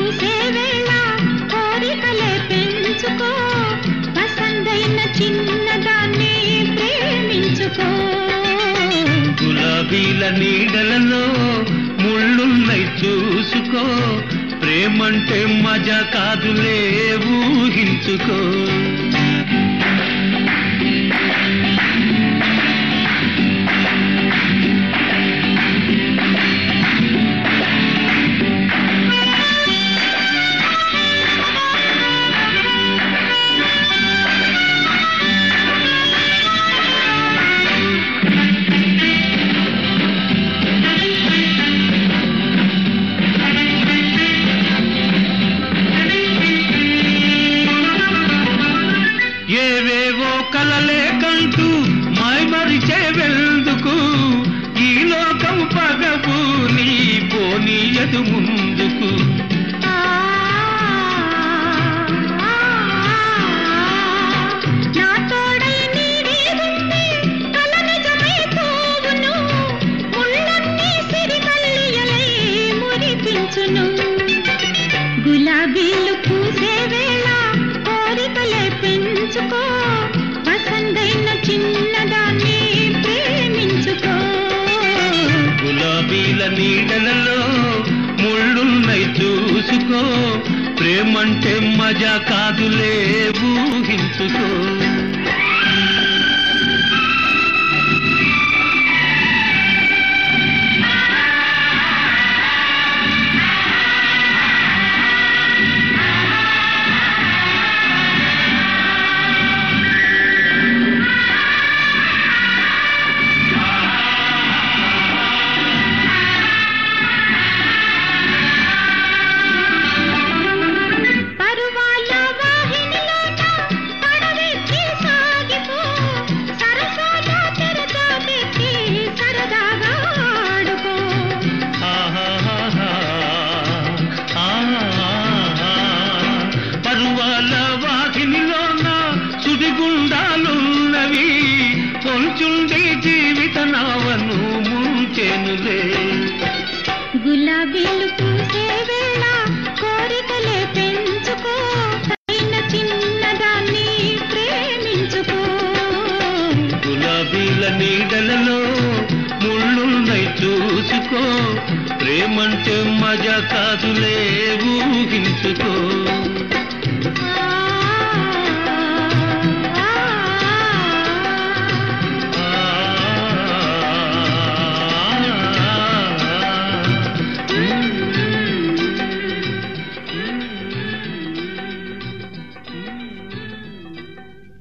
పూసే వేళ కోరికలే పెంచుకో పసందైన చిన్నదాన్ని ప్రేమించుకో గులాబీల నీడలలో ముళ్ళున్నై చూసుకో ప్రేమంటే మజా కాదులే ఊహించుకో ఏవేవో కలలే కంటూ మైమరిచే వెళ్దుకు ఈ లోకం పగపు నీ పోనీయదు ముందుకు ఆ, నా తోడై నీడేదుంటే కల నిజమై పోవును ముళ్ళన్నీ సిరిమల్లియలై మురిపించును గులాబీలు పూసే వేళ కోరికలే పెంచుకో పసందైన చిన్నదాన్ని ప్రేమించుకో గులాబీల నీడలలో ముళ్ళున్నై చూసుకో ప్రేమంటే మజా కాదులే ఊహించుకో పరువాల వాహినిలోన పడవెక్కి సాగిపో సరసాల తెరచా పెట్టి సరదాగా ఆడుకో ఆహాహాహా, ఆహాహా. పరువాల వాకిలిలోన సుడిగుండాలున్నవి పొంచుండి జీవిత నావను ముంచెనులే గులాబీలు పూసే వేళ కోరికలే పెంచుకో పైన చిన్నదాన్ని ప్రేమించుకో గులాబీల నీడలలో ముళ్ళున్నై చూసుకో ప్రేమంటే మజా కాదులే ఊహించుకో